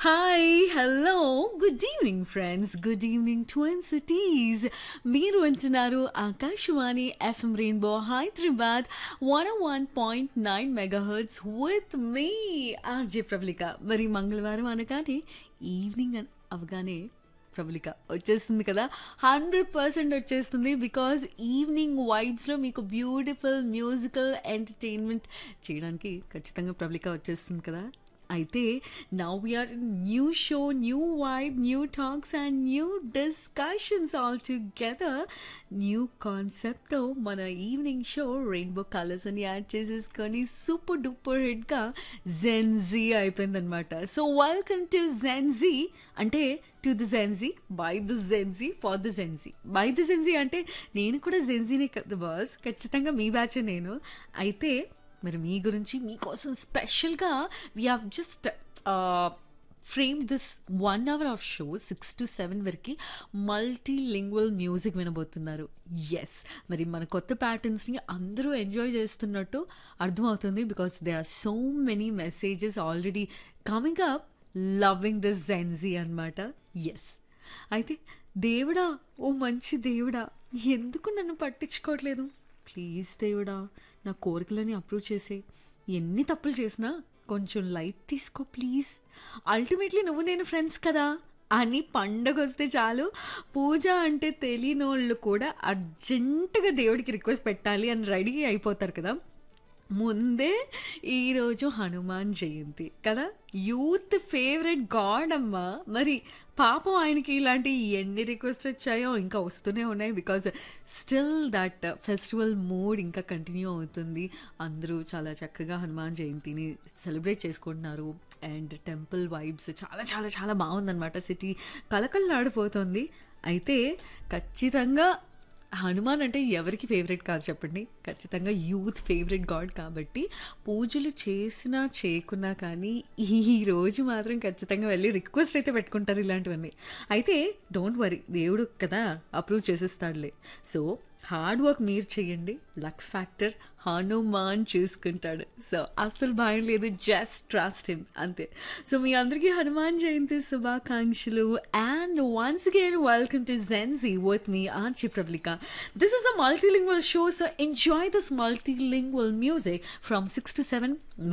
hi hello good evening friends good evening twin cities మీరు వింటున్నారు Akashvani FM rainbow Hyderabad one one point nine megahertz with మీ RJ Prabalika మరి మంగళవారం అనగానే ఈవినింగ్ అన్- అవగానే ప్రబలిక వచ్చేస్తుంది కదా హండ్రెడ్ పర్సెంట్ వచ్చేస్తుంది బికాజ్ ఈవినింగ్ వైబ్స్లో మీకు బ్యూటిఫుల్ మ్యూజికల్ ఎంటర్టైన్మెంట్ చేయడానికి ఖచ్చితంగా ప్రబలిక వచ్చేస్తుంది కదా అయితే now we're new show new vibe new talks and new discussions all together న్యూ కాన్సెప్ట్తో మన ఈవినింగ్ షో రెయిన్బో కలర్స్ అని యాడ్ చేసేసుకొని సూపర్ డూపర్ హిట్గా జెన్జీ అయిపోయిందనమాట సో వెల్కమ్ టు జెన్జీ అంటే to the Gen Z by the Gen Z for the Gen Z by the Gen Z అంటే నేను కూడా జెన్జీనే కదా బాస్ ఖచ్చితంగా మీ బ్యాచే నేను అయితే మరి మీ గురించి మీకోసం స్పెషల్గా we have just frame this one hour of show six to seven వరకు మల్టీ లింగ్వల్ మ్యూజిక్ వినబోతున్నారు ఎస్ మరి మన కొత్త ప్యాటర్న్స్ని అందరూ ఎంజాయ్ చేస్తున్నట్టు అర్థమవుతుంది because they are so many messages already coming up loving this Gen Z అనమాట ఎస్ అయితే దేవుడా ఓ మంచి దేవుడా ఎందుకు నన్ను పట్టించుకోవట్లేదు ప్లీజ్ దేవుడా నా కోరికలని అప్రూవ్ చేసే ఎన్ని తప్పులు చేసినా కొంచెం లైట్ తీసుకో ప్లీజ్ అల్టిమేట్లీ నువ్వు నేను ఫ్రెండ్స్ కదా అని పండగ వస్తే చాలు పూజ అంటే తెలియని వాళ్ళు కూడా అర్జెంటుగా దేవుడికి రిక్వెస్ట్ పెట్టాలి అని రెడీ అయిపోతారు కదా ముందే ఈరోజు హనుమాన్ జయంతి కదా యూత్ ఫేవరెట్ గాడ్ అమ్మ మరి పాపం ఆయనకి ఇలాంటి ఎన్ని రిక్వెస్ట్ వచ్చాయో ఇంకా వస్తూనే ఉన్నాయి because still that festival mood ఇంకా కంటిన్యూ అవుతుంది అందరూ చాలా చక్కగా హనుమాన్ జయంతిని సెలబ్రేట్ చేసుకుంటున్నారు అండ్ టెంపుల్ వైబ్స్ చాలా చాలా చాలా బాగుందన్నమాట సిటీ కలకల్లాడిపోతుంది అయితే ఖచ్చితంగా హనుమాన్ అంటే ఎవరికి ఫేవరెట్ కాదు చెప్పండి ఖచ్చితంగా యూత్ ఫేవరెట్ గాడ్ కాబట్టి పూజలు చేసినా చేయకున్నా కానీ ఈ రోజు మాత్రం ఖచ్చితంగా వెళ్ళి రిక్వెస్ట్ అయితే పెట్టుకుంటారు ఇలాంటివన్నీ అయితే డోంట్ వరీ దేవుడు కదా అప్రూవ్ చేసేస్తాడులే సో హార్డ్ వర్క్ మీరు చేయండి లక్ ఫ్యాక్టర్ హనుమాన్ చూసుకుంటాడు సో అస్సలు భయం లేదు జస్ట్ ట్రస్ట్ హిమ్ అంతే సో మీ అందరికీ హనుమాన్ జయంతి శుభాకాంక్షలు and once again welcome to Gen Z with me Archi Prablika this is a multilingual show so enjoy this multilingual music from six to seven